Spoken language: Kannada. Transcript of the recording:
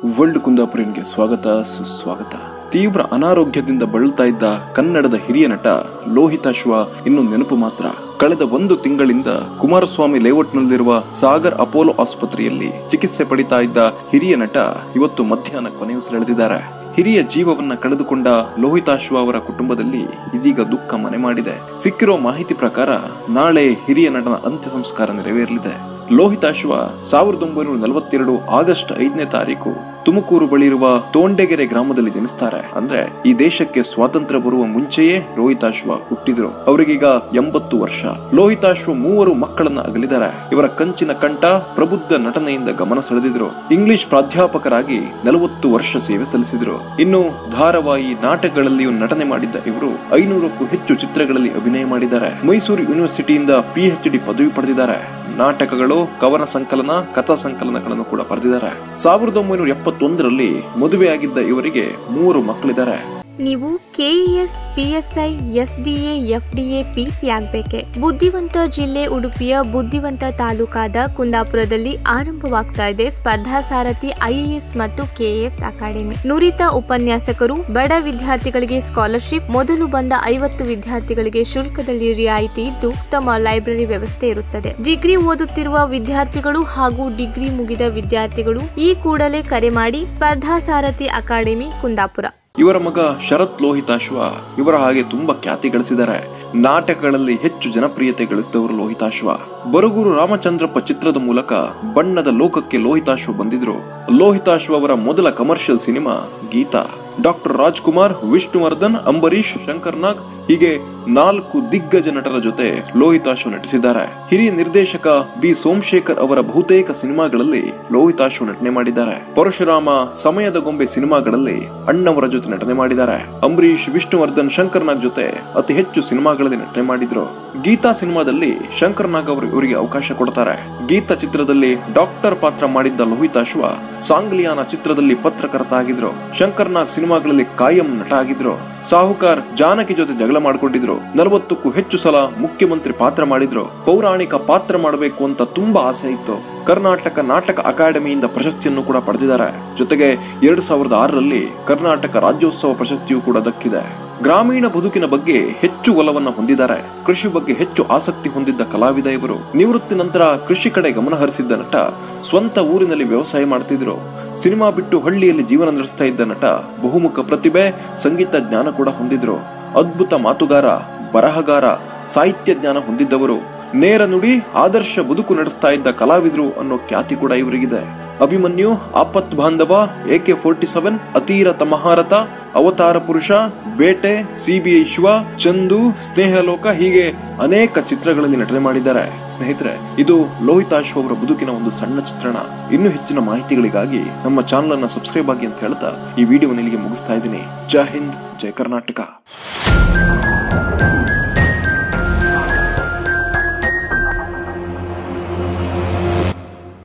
ವರ್ಲ್ಡ್ ಕುಂದಾಪುರನ್ಗೆ ಸ್ವಾಗತ ಸುಸ್ವಾಗತ ತೀವ್ರ ಅನಾರೋಗ್ಯದಿಂದ ಬಳಲ್ತಾ ಇದ್ದ ಕನ್ನಡದ ಹಿರಿಯ ನಟ ಲೋಹಿತಾಶ್ವ ಇನ್ನು ನೆನಪು ಮಾತ್ರ ಕಳೆದ ಒಂದು ತಿಂಗಳಿಂದ ಕುಮಾರಸ್ವಾಮಿ ಲೇಔಟ್ನಲ್ಲಿರುವ ಸಾಗರ್ ಅಪೋಲೋ ಆಸ್ಪತ್ರೆಯಲ್ಲಿ ಚಿಕಿತ್ಸೆ ಪಡಿತಾ ಇದ್ದ ಹಿರಿಯ ನಟ ಇವತ್ತು ಮಧ್ಯಾಹ್ನ ಕೊನೆಯುಸಿರೆಳೆದಿದ್ದಾರೆ ಹಿರಿಯ ಜೀವವನ್ನ ಕಳೆದುಕೊಂಡ ಲೋಹಿತಾಶ್ವ ಅವರ ಕುಟುಂಬದಲ್ಲಿ ಇದೀಗ ದುಃಖ ಮನೆ ಮಾಡಿದೆ ಸಿಕ್ಕಿರೋ ಮಾಹಿತಿ ಪ್ರಕಾರ ನಾಳೆ ಹಿರಿಯ ನಟನ ಅಂತ್ಯ ಸಂಸ್ಕಾರ ನೆರವೇರಲಿದೆ ಲೋಹಿತಾಶ್ವ ಸಾವಿರದ ಒಂಬೈನೂರ ನಲವತ್ತೆರಡು ಆಗಸ್ಟ್ ಐದನೇ ತಾರೀಕು ತುಮಕೂರು ಬಳಿ ಇರುವ ತೋಂಡೆಗೆರೆ ಗ್ರಾಮದಲ್ಲಿ ಜನಿಸ್ತಾರೆ ಅಂದ್ರೆ ಈ ದೇಶಕ್ಕೆ ಸ್ವಾತಂತ್ರ್ಯ ಬರುವ ಮುಂಚೆಯೇ ಲೋಹಿತಾಶ್ವ ಹುಟ್ಟಿದ್ರು ಅವರಿಗೀಗ ಎಂಬತ್ತು ವರ್ಷ ಲೋಹಿತಾಶ್ವ ಮೂವರು ಮಕ್ಕಳನ್ನ ಅಗಲಿದ್ದಾರೆ ಇವರ ಕಂಚಿನ ಕಂಠ ಪ್ರಬುದ್ಧ ನಟನೆಯಿಂದ ಗಮನ ಸೆಳೆದಿದ್ರು ಇಂಗ್ಲಿಷ್ ಪ್ರಾಧ್ಯಾಪಕರಾಗಿ ನಲವತ್ತು ವರ್ಷ ಸೇವೆ ಸಲ್ಲಿಸಿದ್ರು ಇನ್ನು ಧಾರಾವಾಹಿ ನಾಟಕಗಳಲ್ಲಿಯೂ ನಟನೆ ಮಾಡಿದ್ದ ಇವರು ಐನೂರಕ್ಕೂ ಹೆಚ್ಚು ಚಿತ್ರಗಳಲ್ಲಿ ಅಭಿನಯ ಮಾಡಿದ್ದಾರೆ ಮೈಸೂರು ಯೂನಿವರ್ಸಿಟಿಯಿಂದ ಪಿಎಚ್ ಡಿ ಪದವಿ ಪಡೆದಿದ್ದಾರೆ ನಾಟಕಗಳು ಕವನ ಸಂಕಲನ ಕಥಾ ಸಂಕಲನಗಳನ್ನು ಕೂಡ ಬರೆದಿದ್ದಾರೆ ಸಾವಿರದ ಒಂಬೈನೂರ ಎಪ್ಪತ್ತೊಂದರಲ್ಲಿ ಮದುವೆಯಾಗಿದ್ದ ಇವರಿಗೆ ಮೂವರು ಮಕ್ಕಳಿದ್ದಾರೆ ನೀವು KES PSI SDA FDA PC ಆಗ್ಬೇಕೆ ಬುದ್ಧಿವಂತ ಜಿಲ್ಲೆ ಉಡುಪಿಯ ಬುದ್ಧಿವಂತ ತಾಲೂಕಾದ ಕುಂದಾಪುರದಲ್ಲಿ ಆರಂಭವಾಗ್ತಾ ಇದೆ ಸ್ಪರ್ಧಾ ಸಾರಥಿ ಐಎಎಸ್ ಮತ್ತು ಕೆಎಎಸ್ ಅಕಾಡೆಮಿ ನುರಿತ ಉಪನ್ಯಾಸಕರು ಬಡ ವಿದ್ಯಾರ್ಥಿಗಳಿಗೆ ಸ್ಕಾಲರ್ಶಿಪ್ ಮೊದಲು ಬಂದ ಐವತ್ತು ವಿದ್ಯಾರ್ಥಿಗಳಿಗೆ ಶುಲ್ಕದಲ್ಲಿ ರಿಯಾಯಿತಿ ಇದ್ದು ತಮ್ಮ ಲೈಬ್ರರಿ ವ್ಯವಸ್ಥೆ ಇರುತ್ತದೆ ಡಿಗ್ರಿ ಓದುತ್ತಿರುವ ವಿದ್ಯಾರ್ಥಿಗಳು ಹಾಗೂ ಡಿಗ್ರಿ ಮುಗಿದ ವಿದ್ಯಾರ್ಥಿಗಳು ಈ ಕೂಡಲೇ ಕರೆ ಮಾಡಿ ಸ್ಪರ್ಧಾ ಸಾರಥಿ ಅಕಾಡೆಮಿ ಕುಂದಾಪುರ ಇವರ ಮಗ ಶರತ್ ಲೋಹಿತಾಶ್ವ ಇವರ ಹಾಗೆ ತುಂಬಾ ಖ್ಯಾತಿ ಗಳಿಸಿದ್ದಾರೆ ನಾಟಕಗಳಲ್ಲಿ ಹೆಚ್ಚು ಜನಪ್ರಿಯತೆ ಗಳಿಸಿದವರು ಲೋಹಿತಾಶ್ವ ಬರಗೂರು ರಾಮಚಂದ್ರಪ್ಪ ಚಿತ್ರದ ಮೂಲಕ ಬಣ್ಣದ ಲೋಕಕ್ಕೆ ಲೋಹಿತಾಶ್ವ ಬಂದಿದ್ರು ಲೋಹಿತಾಶ್ವ ಅವರ ಮೊದಲ commercial cinema Geetha doctor Rajkumar Vishnuvardhan Ambareesh Shankarnag ಹೀಗೆ ನಾಲ್ಕು ದಿಗ್ಗಜ ನಟರ ಜೊತೆ ಲೋಹಿತಾಶ್ವ ನಟಿಸಿದ್ದಾರೆ ಹಿರಿಯ ನಿರ್ದೇಶಕ ಬಿ ಸೋಮಶೇಖರ್ ಅವರ ಬಹುತೇಕ ಸಿನಿಮಾಗಳಲ್ಲಿ ಲೋಹಿತಾಶ್ವ ನಟನೆ ಮಾಡಿದ್ದಾರೆ ಪರಶುರಾಮ ಸಮಯದ ಗೊಂಬೆ ಸಿನಿಮಾಗಳಲ್ಲಿ ಅಣ್ಣವರ ಜೊತೆ ನಟನೆ ಮಾಡಿದ್ದಾರೆ ಅಂಬರೀಶ್ ವಿಷ್ಣುವರ್ಧನ್ ಶಂಕರ್ನಾಗ್ ಜೊತೆ ಅತಿ ಹೆಚ್ಚು ಸಿನಿಮಾಗಳಲ್ಲಿ ನಟನೆ ಮಾಡಿದ್ರು ಗೀತಾ ಸಿನಿಮಾದಲ್ಲಿ ಶಂಕರ್ನಾಗ್ ಅವರು ಇವರಿಗೆ ಅವಕಾಶ ಕೊಡ್ತಾರೆ ಗೀತಾ ಚಿತ್ರದಲ್ಲಿ ಡಾಕ್ಟರ್ ಪಾತ್ರ ಮಾಡಿದ್ದ ಲೋಹಿತಾಶ್ವ ಸಾಂಗ್ಲಿಯಾನ ಚಿತ್ರದಲ್ಲಿ ಪತ್ರಕರ್ತ ಆಗಿದ್ರು ಶಂಕರ್ನಾಗ್ ಸಿನಿಮಾಗಳಲ್ಲಿ ಕಾಯಂ ನಟ ಆಗಿದ್ರು ಸಾಹುಕಾರ್ ಜಾನಕಿ ಜೊತೆ ಜಗಳ ಮಾಡ್ಕೊಂಡಿದ್ರು ನಲವತ್ತಕ್ಕೂ ಹೆಚ್ಚು ಸಲ ಮುಖ್ಯಮಂತ್ರಿ ಪಾತ್ರ ಮಾಡಿದ್ರು ಪೌರಾಣಿಕ ಪಾತ್ರ ಮಾಡಬೇಕು ಅಂತ ತುಂಬಾ ಆಸೆ ಇತ್ತು ಕರ್ನಾಟಕ ನಾಟಕ ಅಕಾಡೆಮಿಯಿಂದ ಪ್ರಶಸ್ತಿಯನ್ನು ಕೂಡ ಪಡೆದಿದ್ದಾರೆ ಜೊತೆಗೆ ಎರಡ್ ಸಾವಿರದ ಆರರಲ್ಲಿ ಕರ್ನಾಟಕ ರಾಜ್ಯೋತ್ಸವ ಪ್ರಶಸ್ತಿಯೂ ಕೂಡ ದಕ್ಕಿದೆ ಗ್ರಾಮೀಣ ಬದುಕಿನ ಬಗ್ಗೆ ಹೆಚ್ಚು ಒಲವನ್ನ ಹೊಂದಿದ್ದಾರೆ ಕೃಷಿ ಬಗ್ಗೆ ಹೆಚ್ಚು ಆಸಕ್ತಿ ಹೊಂದಿದ್ದ ಕಲಾವಿದ ಇವರು ನಿವೃತ್ತಿ ನಂತರ ಕೃಷಿ ಕಡೆ ಗಮನ ಹರಿಸಿದ್ದ ನಟ ಸ್ವಂತ ಊರಿನಲ್ಲಿ ವ್ಯವಸಾಯ ಮಾಡ್ತಿದ್ರು ಸಿನಿಮಾ ಬಿಟ್ಟು ಹಳ್ಳಿಯಲ್ಲಿ ಜೀವನ ನಡೆಸ್ತಾ ಇದ್ದ ನಟ ಬಹುಮುಖ ಪ್ರತಿಭೆ ಸಂಗೀತ ಜ್ಞಾನ ಕೂಡ ಹೊಂದಿದ್ರು ಅದ್ಭುತ ಮಾತುಗಾರ ಬರಹಗಾರ ಸಾಹಿತ್ಯ ಜ್ಞಾನ ಹೊಂದಿದ್ದವರು ನೇರ ನುಡಿ ಆದರ್ಶ ಬದುಕು ನಡೆಸ್ತಾ ಇದ್ದ ಕಲಾವಿದರು ಅನ್ನೋ ಖ್ಯಾತಿ ಕೂಡ ಇವರಿಗಿದೆ Abhimanyu Apath Bandhava AK forty seven Athiratha Maharatha Avatara Purusha ಬೇಟೆ ಸಿಬಿಐ ಶಿವ ಚಂದು ಸ್ನೇಹಲೋಕ ಹೀಗೆ ಅನೇಕ ಚಿತ್ರಗಳಲ್ಲಿ ನಟನೆ ಮಾಡಿದ್ದಾರೆ ಸ್ನೇಹಿತರೆ ಇದು ಲೋಹಿತಾಶ್ವ ಅವರ ಬದುಕಿನ ಒಂದು ಸಣ್ಣ ಚಿತ್ರಣ ಇನ್ನೂ ಹೆಚ್ಚಿನ ಮಾಹಿತಿಗಳಿಗಾಗಿ ನಮ್ಮ ಚಾನಲ್ ಅನ್ನ ಸಬ್ಸ್ಕ್ರೈಬ್ ಆಗಿ ಅಂತ ಹೇಳ್ತಾ ಈ ವಿಡಿಯೋವನ್ನು ಇಲ್ಲಿಗೆ ಮುಗಿಸ್ತಾ ಇದ್ದೀನಿ ಜೈ ಹಿಂದ್ ಜೈ ಕರ್ನಾಟಕ